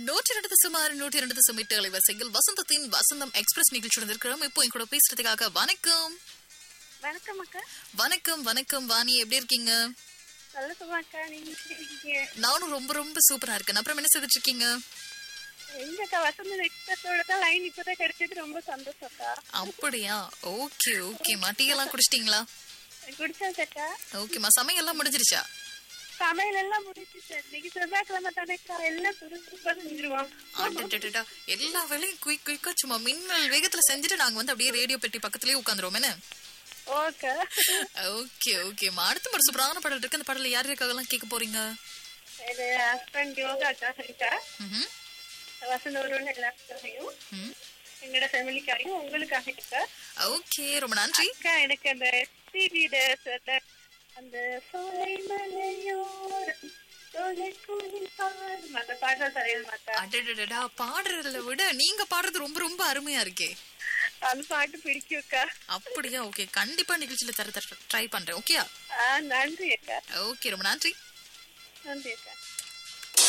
நூற்றி இரண்டு சுமார் நூற்றி இரண்டு சுமிட்டு அலைவரிசையில் வசந்தத்தின் வசந்தம் எக்ஸ்பிரஸ் நிகழ்ச்சி இருக்கிறோம் இப்போ என் கூட பேசுறதுக்காக வணக்கம் வணக்கம் அக்கா வணக்கம் வணக்கம் வாணி எப்படி இருக்கீங்க நல்ல சும்மா அக்கா நீங்க எப்படி இருக்கீங்க நானும் ரொம்ப ரொம்ப சூப்பரா இருக்கேன் அப்புறம் என்ன செய்துட்டு இருக்கீங்க எங்க அக்கா வசந்த எக்ஸ்பிரஸோட தான் லைன் இப்பதான் கிடைச்சது ரொம்ப சந்தோஷம் அக்கா அப்படியா ஓகே ஓகேம்மா டீ எல்லாம் குடிச்சிட்டீங்களா குடிச்சாச்சு அக்கா ஓகேம்மா சமையல்லாம் முடிஞ்சிருச்சா சமையல் எல்லாம் முடிச்சிச்சு இன்னைக்கு செவ்வாய்க்கிழமை தானே அக்கா எல்லாம் சுறுசுறுப்பா செஞ்சிருவோம் அடடடடா, எல்லா வேலையும் குயிக் குயிக்கா சும்மா மின்னல் வேகத்துல செஞ்சுட்டு நாங்க வந்து அப்படியே ரேடியோ பெட்டி பக்கத்துலயே உட்காந்துருவோம் என்ன ஓகே ஓகே ஓகேம்மா அடுத்த ஒரு சூப்பரான பாடல் இருக்கு அந்த பாடல யார் இருக்காகலாம் கேட்க போறீங்க இது ஹஸ்பண்ட் யோகா அக்கா இருக்கா ம்ஹும். வசந்த ஒருவன் எல்லாருக்காகவும் ம். எங்களோட ஃபேமிலிக்காகவும் உங்களுக்காக இருக்கா ஓகே ரொம்ப நன்றி அக்கா எனக்கு அந்த டிவியில அந்த சோலை மலையோரம் சோலை கோயில் பாடும் அந்த பாடல் தரையில் மாட்டா அடடடடா பாடுறதுல விட நீங்க பாடுறது ரொம்ப ரொம்ப அருமையா இருக்கே அந்த பாட்டு பிடிக்கும் அக்கா அப்படியா ஓகே கண்டிப்பா நிகழ்ச்சியில தர ட்ரை பண்றேன் ஓகேயா ஆ நன்றி அக்கா ஓகே ரொம்ப நன்றி நன்றி அக்கா